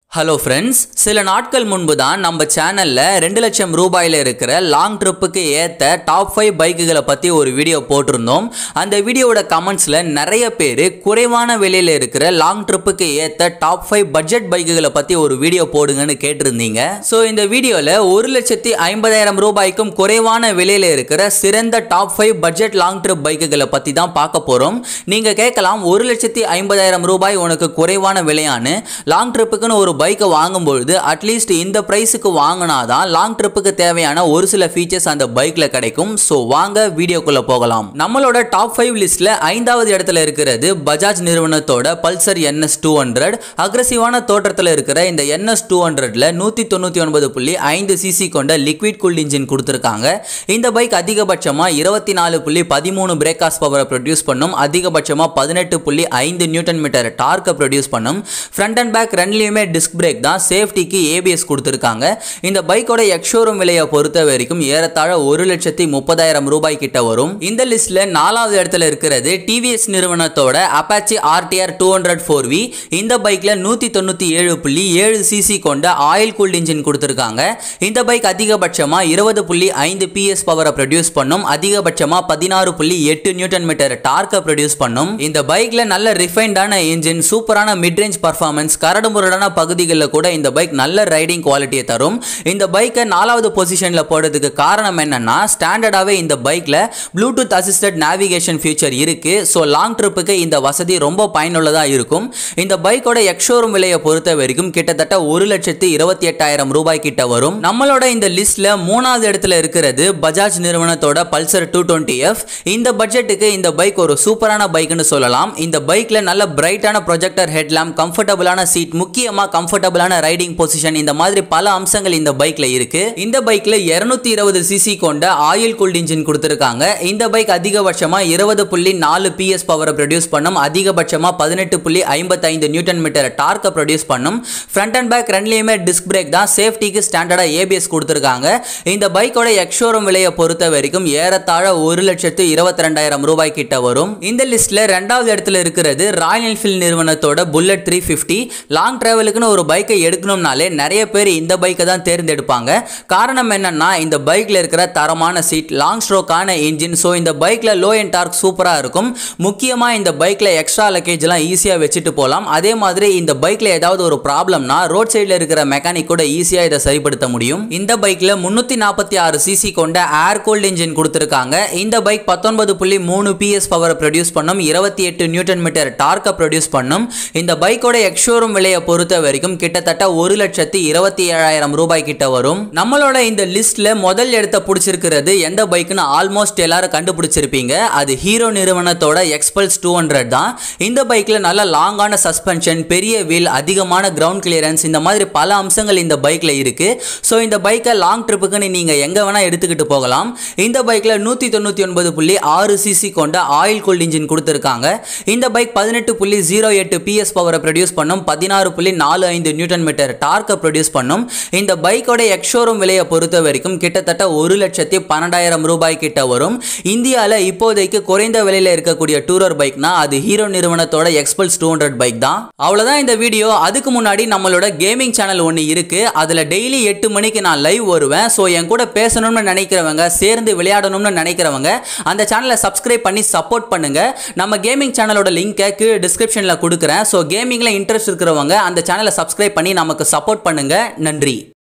hello friends சில நாட்கள் முன்பு தான் நம்ம சேனலில் ரெண்டு லட்சம் ரூபாயில் இருக்கிற லாங் ட்ரிப்புக்கு ஏற்ற டாப் ஃபைவ் பைக்குகளை பற்றி ஒரு வீடியோ போட்டிருந்தோம் அந்த வீடியோவோட கமெண்ட்ஸில் நிறைய பேர் குறைவான விலையில் இருக்கிற லாங் ட்ரிப்புக்கு ஏற்ற டாப் ஃபைவ் பட்ஜெட் பைக்குகளை பற்றி ஒரு வீடியோ போடுங்கன்னு கேட்டிருந்தீங்க ஸோ இந்த வீடியோவில் ஒரு லட்சத்தி ஐம்பதாயிரம் ரூபாய்க்கும் குறைவான விலையில் இருக்கிற சிறந்த top five budget long trip பைக்குகளை பற்றி தான் பார்க்க போகிறோம் நீங்கள் கேட்கலாம் ஒரு லட்சத்தி ஐம்பதாயிரம் ரூபாய் உனக்கு குறைவான விலையான்னு லாங் ட்ரிப்புக்குன்னு ஒரு பைக்கை வாங்கும்பொழுது அட்லீஸ்ட் இந்த ப்ரைஸுக்கு வாங்கினாதான் லாங் ட்ரிப்புக்கு தேவையான ஒரு சில ஃபீச்சர்ஸ் அந்த பைக்கில் கிடைக்கும் ஸோ வாங்க வீடியோக்குள்ளே போகலாம் நம்மளோட டாப் ஃபைவ் லிஸ்ட்டில் ஐந்தாவது இடத்துல இருக்கிறது பஜாஜ் நிறுவனத்தோட பல்சர் என்எஸ் டூ ஹண்ட்ரட் அக்ரஸிவான தோற்றத்தில் இருக்கிற இந்த என்எஸ் டூ ஹண்ட்ரட்ல நூற்றி தொண்ணூற்றி ஒன்பது புள்ளி ஐந்து சிசி கொண்ட லிக்விட் கூல் இன்ஜின் கொடுத்துருக்காங்க இந்த பைக் அதிகபட்சமாக இருபத்தி நாலு புள்ளி பதிமூணு பிரேக்காஸ் பவரை ப்ரொடியூஸ் பண்ணும் அதிகபட்சமாக பதினெட்டு புள்ளி ஐந்து நியூட்டன் மீட்டர் டார்க்கை ப்ரொடியூஸ் பண்ணும் ஃப்ரண்ட் அண்ட் பேக் ரெண்டுலேயுமே டிஸ்க் பிரேக் தான் சேஃப்டிக்கு ஏபிஎஸ் கொடுத்துருக்காங்க இந்த பைக்கோட எக்ஷோரூம் விலையை பொறுத்த வரைக்கும் ஏறத்தாழ ஒரு லட்சத்தி முப்பதாயிரம் ரூபாய் கிட்ட வரும் இந்த லிஸ்ட்ல நாலாவது இடத்துல இருக்கிறது டிவிஎஸ் நிறுவனத்தோட Apache RTR two hundred four V இந்த பைக்ல நூத்தி தொண்ணூத்தி ஏழு புள்ளி ஏழு சிசி கொண்ட ஆயில் கூல்ட் இன்ஜின் கொடுத்துருக்காங்க இந்த பைக் அதிகபட்சமா இருபது புள்ளி ஐந்து பிஎஸ் பவரை ப்ரொடியூஸ் பண்ணும் அதிகபட்சமா பதினாறு புள்ளி எட்டு நியூட்டன் மீட்டர் டார்க்கை ப்ரொடியூஸ் பண்ணும் இந்த பைக்ல நல்ல ரிஃபைன்டான இன்ஜின் சூப்பரான மிட் ரேஞ்ச் பர்ஃபார்மன்ஸ் கரடுமுரடான பகுதிகளில் கூட இந்த பைக் நல்ல ரைடிங் குவாலிட்டியை தரும் இந்த பைக்கை நாலாவது பொசிஷனில் போடுறதுக்கு காரணம் என்னன்னா ஸ்டாண்டர்டாகவே இந்த பைக்கில் ப்ளூடூத் அசிஸ்டட் நேவிகேஷன் ஃபியூச்சர் இருக்கு ஸோ லாங் ட்ரிப்புக்கு இந்த வசதி ரொம்ப பயனுள்ளதாக இருக்கும் இந்த பைக்கோட எக்ஷோரூம் விலையை பொறுத்த வரைக்கும் கிட்டத்தட்ட ஒரு லட்சத்து இருபத்தி எட்டாயிரம் ரூபாய் கிட்ட வரும் நம்மளோட இந்த லிஸ்ட்ல மூணாவது இடத்துல இருக்கிறது பஜாஜ் நிறுவனத்தோட பல்சர் டூ டுவெண்ட்டி எஃப் இந்த பட்ஜெட்டுக்கு இந்த பைக் ஒரு சூப்பரான பைக்னு சொல்லலாம் இந்த பைக்ல நல்ல பிரைட்டான ப்ரொஜெக்டர் ஹெட்லாம்ப் கம்ஃபர்டபுளான சீட் முக்கியமா கம்ஃபர்டபுளான ரைடிங் பொசிஷன் இந்த மாதிரி பல அம்சங்கள் இந்த பைக்ல இருக்கு இந்த பைக்ல இருநூத்தி இருபது சிசி கொண்ட ஆயில் கூல்ட் இன்ஜின் கொடுத்துருக்காங்க இந்த பைக் அதிகபட்சமா இருபது புள்ளி நாலு பிஎஸ் பவரை ப்ரொடியூஸ் பண்ணும் அதிகபட்சமா பதினெட்டு புள்ளி ஐம்பத்தைந்து நியூட்டன் மீட்டர் டார்க்கை ப்ரொடியூஸ் பண்ணும் ஃப்ரண்ட் அண்ட் பேக் ரெண்டுலேயுமே டிஸ்க் பிரேக் தான் சேஃப்டிக்கு ஸ்டாண்டர்டா ஏபிஎஸ் கொடுத்துருக்காங்க இந்த பைக்கோட எக்ஷோரூம் விலையை பொறுத்த வரைக்கும் ஏறத்தாழ ஒரு லட்சத்து இருபத்தி ரெண்டாயிரம் ரூபாய் கிட்ட வரும் இந்த லிஸ்ட்ல ரெண்டாவது இடத்துல இருக்கிறது ராயல் என்ஃபீல்ட் நிறுவனத்தோட புல்லட் த்ரீ ஃபிஃப்டி லாங் டிராவலுக்குன்னு ஒரு பைக்கை எடுக்கணும்னாலே நிறைய பேர் இந்த பைக்கை தான் தேர்ந்தெடுப்பாங்க காரணம் என்னன்னா இந்த பைக்ல இருக்கிற தரமான சீட் லாங் ஸ்ட்ரோக்கான இன்ஜின் ஸோ இந்த பைக்ல லோ அண்ட் டார்க் சூப்பராக இருக்கும் முக்கியமாக இந்த பைக்ல எக்ஸ்ட்ரா லக்கேஜ்லாம் ஈஸியாக வச்சுட்டு போகலாம் அதே மாதிரி இந்த பைக்ல ஏதாவது ஒரு ப்ராப்ளம்னா ரோட் சைடில் இருக்கிற மெக்கானிக் கூட ஈஸியாக இதை சரிப்படுத்த முடியும் இந்த பைக்ல முன்னூற்றி நாற்பத்தி ஆறு சிசி கொண்ட ஏர் கோல்ட் இன்ஜின் கொடுத்துருக்காங்க இந்த பைக் பத்தொன்பது புள்ளி மூணு பிஎஸ் பவரை ப்ரொடியூஸ் பண்ணும் இருபத்தி எட்டு நியூட்டன் மீட்டர் டார்க்கை ப்ரொடியூஸ் பண்ணும் இந்த பைக்கோட எக்ஷோரூம் விலையை பொறுத்த வரைக்கும் கிட்டத்தட்ட ஒரு லட்சத்தி இருபத்தி ஏழாயிரம் ரூபாய் கிட்ட வரும் நம்மளோட இந்த லிஸ்ட்ல முதல் இடத்த பிடிச்சிருக்கிறது எந்த பைக்குன்னு ஆல்மோஸ்ட் எல்லாரும் கண்டுபிடிச்சிருப்பீங்க அது ஹீரோ நிறுவனத்தோட எக்ஸ்பல்ஸ் டூ ஹண்ட்ரட் தான் இந்த பைக்ல நல்ல லாங்கான சஸ்பென்ஷன் பெரிய வீல் அதிகமான கிரவுண்ட் கிளியரன்ஸ் இந்த மாதிரி பல அம்சங்கள் இந்த பைக்ல இருக்கு ஸோ இந்த பைக்கை லாங் ட்ரிப்புக்குன்னு நீங்க எங்க வேணா எடுத்துக்கிட்டு போகலாம் இந்த பைக்ல நூத்தி தொண்ணூத்தி ஒன்பது புள்ளி ஆறு சிசி கொண்ட ஆயில் கூல்ட் இன்ஜின் கொடுத்துருக்காங்க இந்த பைக் பதினெட்டு புள்ளி ஜீரோ எட்டு பிஎஸ் பவரை ப்ரொடியூஸ் பண்ணும் பதினாறு புள்ளி நாலு ஐந்து நியூட்டன் மீட்டர் டார்க்கை ப்ரொடியூஸ் பண்ணும் இந்த பைக்கோட எக்ஷோரூம் விலையை பொறுத்த வரைக்கும் கிட்டத்தட்ட ஒரு லட்சத்தி பன்னெண்டாயிரம் ரூபாய் கிட்ட வரும் இந்தியாவில் இப்போதைக்கு குறைந்த விலையில் இருக்கக்கூடிய டூரர் பைக்னா அது ஹீரோ நிறுவனத்தோட எக்ஸ்பல்ஸ் டூ ஹண்ட்ரட் பைக் தான் அவ்வளோதான் இந்த வீடியோ அதுக்கு முன்னாடி நம்மளோட கேமிங் சேனல் ஒன்று இருக்கு அதில் டெய்லி எட்டு மணிக்கு நான் லைவ் வருவேன் ஸோ என் கூட பேசணும்னு நினைக்கிறவங்க சேர்ந்து விளையாடணும்னு நினைக்கிறவங்க அந்த சேனலை சப்ஸ்கிரைப் பண்ணி சப்போர்ட் பண்ணுங்க நம்ம கேமிங் சேனலோட லிங்கை கீழே டிஸ்கிரிப்ஷனில் கொடுக்குறேன் ஸோ கேமிங்கில் இன்ட்ரெஸ்ட் இருக்கிறவங்க அந்த சேனலை சப்ஸ்கிரைப் பண்ணி நமக்கு சப்போர்ட் பண்ணுங்க நன்றி